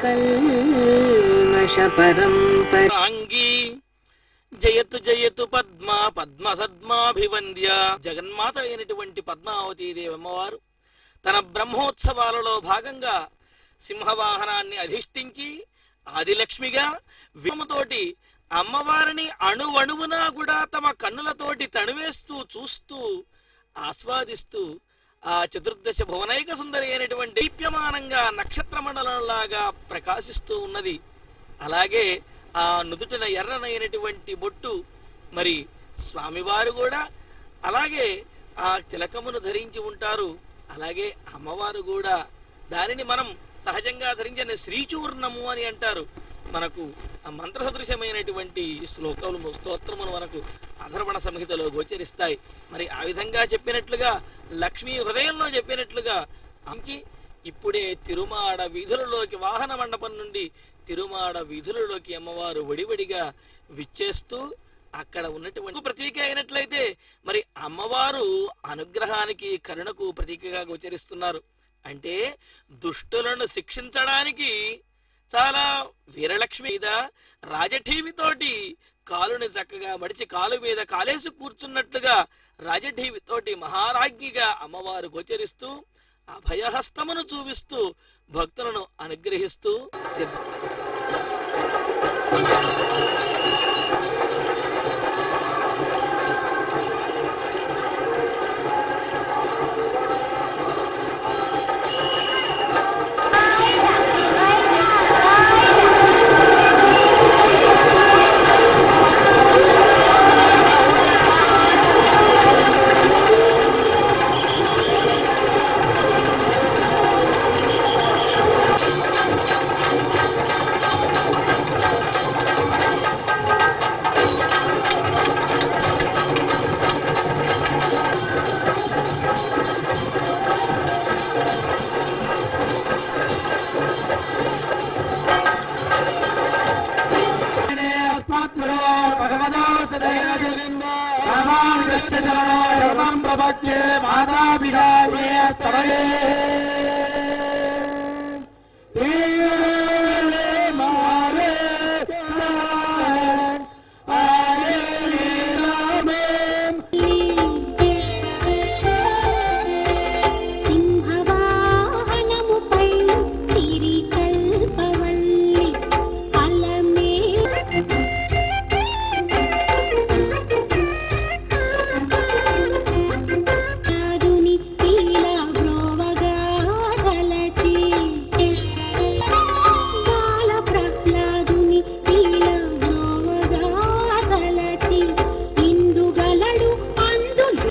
కల్మషపరంపర రాంగి జయతు జయతు పద్మ పద్మ సద్మాభివంద్య జగన్మాత అయినటువంటి పద్మావతీ దేవి అమ్మవారు తన బ్రహ్మోత్సవాలలో భాగంగా సింహవాహనాన్ని అధిష్ఠించి ఆదిలక్ష్మిగా విమతోటి అమ్మవారిని అణువణువునా కూడా తమ కన్నులతోటి తణువేస్తూ చూస్తూ ఆస్వాదిస్తూ ఆ చతుర్దశ భువనైక సుందరి అయినటువంటి దీప్యమానంగా నక్షత్ర మండలంలాగా ప్రకాశిస్తూ ఉన్నది అలాగే ఆ నుదుటిన ఎర్రనైనటువంటి బొట్టు మరి స్వామివారు కూడా అలాగే ఆ తిలకమును ధరించి ఉంటారు అలాగే అమ్మవారు కూడా దానిని మనం సహజంగా ధరించిన శ్రీచూర్ణము అని అంటారు మనకు ఆ మంత్ర సదృశమైనటువంటి శ్లోకములు స్తోత్రములు మనకు అధర్వణ సంహితలో గోచరిస్తాయి మరి ఆ విధంగా చెప్పినట్లుగా లక్ష్మీ హృదయంలో చెప్పినట్లుగా అంచి ఇప్పుడే తిరుమాడ వీధులలోకి వాహన మండపం నుండి తిరుమాడ వీధులలోకి అమ్మవారు వడివడిగా విచ్చేస్తూ అక్కడ ఉన్నటువంటి ప్రతీక అయినట్లయితే మరి అమ్మవారు అనుగ్రహానికి కరుణకు ప్రతీకగా గోచరిస్తున్నారు అంటే దుష్టులను శిక్షించడానికి చాలా వీరలక్ష్మి మీద రాజఠీవితోటి కాలుని చక్కగా మడిచి కాలు మీద కాలేసి కూర్చున్నట్లుగా రాజఠీవితోటి మహారాజ్ఞిగా అమ్మవారు గోచరిస్తూ అభయహస్తమును చూపిస్తూ భక్తులను అనుగ్రహిస్తూ సిద్ధ సింహవాహనముపై సిరి కల్పవల్లి అలమే చాదుని ఇలా బ్రోవగా తలచి బాల ప్రహ్లాదుని ఇలా బ్రోవగా తలచి ఇందుగలడు అందులు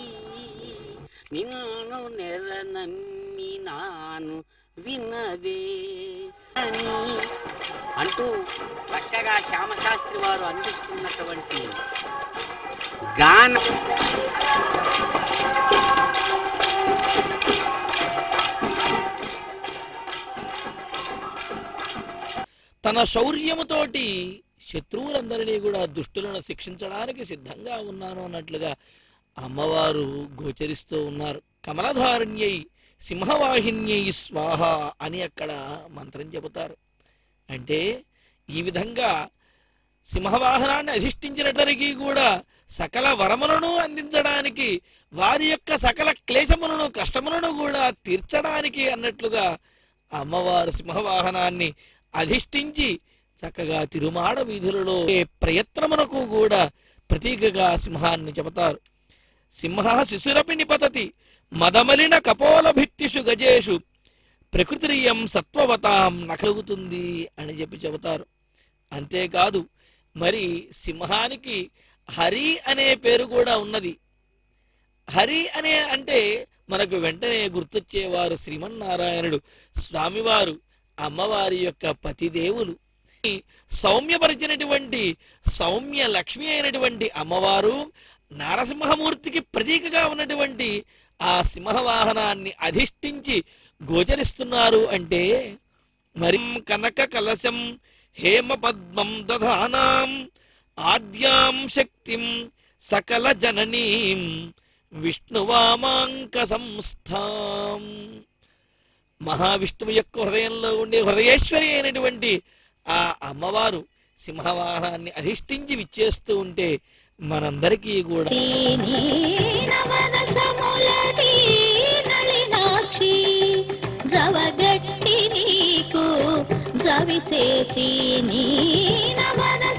నిన్ను నెరనమ్మి నాను వినవే అని అంటూ చక్కగా శ్యామశాస్త్రి వారు అందిస్తున్నటువంటి గాన తన శౌర్యముతోటి శత్రువులందరినీ కూడా దుష్టులను శిక్షించడానికి సిద్ధంగా ఉన్నాను అన్నట్లుగా అమ్మవారు గోచరిస్తూ ఉన్నారు కమలధారణ్యై సింహవాహిన్యై స్వాహ అని అక్కడ మంత్రం చెబుతారు అంటే ఈ విధంగా సింహవాహనాన్ని అధిష్ఠించినట్లరికి కూడా సకల వరములను అందించడానికి వారి యొక్క సకల క్లేశములను కష్టములను కూడా తీర్చడానికి అన్నట్లుగా అమ్మవారు సింహవాహనాన్ని అధిష్ఠించి చక్కగా తిరుమాడ వీధులలో ఏ ప్రయత్నమునకు కూడా ప్రతీకగా సింహాన్ని చెబుతారు సింహ శిశురపి నిపతతి మదమలిన కపోల భిత్తిషు గజేషు ప్రకృతిరియం సత్వవతాం నకలుగుతుంది అని చెప్పి చెబుతారు అంతేకాదు మరి సింహానికి హరి అనే పేరు కూడా ఉన్నది హరి అనే అంటే మనకు వెంటనే గుర్తొచ్చేవారు శ్రీమన్నారాయణుడు స్వామివారు అమ్మవారి యొక్క పతిదేవులు ఈ సౌమ్యపరిచినటువంటి సౌమ్య లక్ష్మి అయినటువంటి అమ్మవారు నారసింహమూర్తికి ప్రతీకగా ఉన్నటువంటి ఆ సింహవాహనాన్ని అధిష్ఠించి గోచరిస్తున్నారు అంటే మరి కనక కలశం హేమ పద్మం దధానాం ఆద్యాం శక్తిం సకల జననీం విష్ణువామాంక సంస్థాం మహావిష్ణువు యొక్క హృదయంలో ఉండే హృదయేశ్వరి అయినటువంటి ఆ అమ్మవారు సింహవాహనాన్ని అధిష్ఠించి విచ్చేస్తూ ఉంటే మనందరికీ కూడా తేనే నవరసములది నళినాక్షి జవగట్టి నీకు జవిసేసి నీ నవరస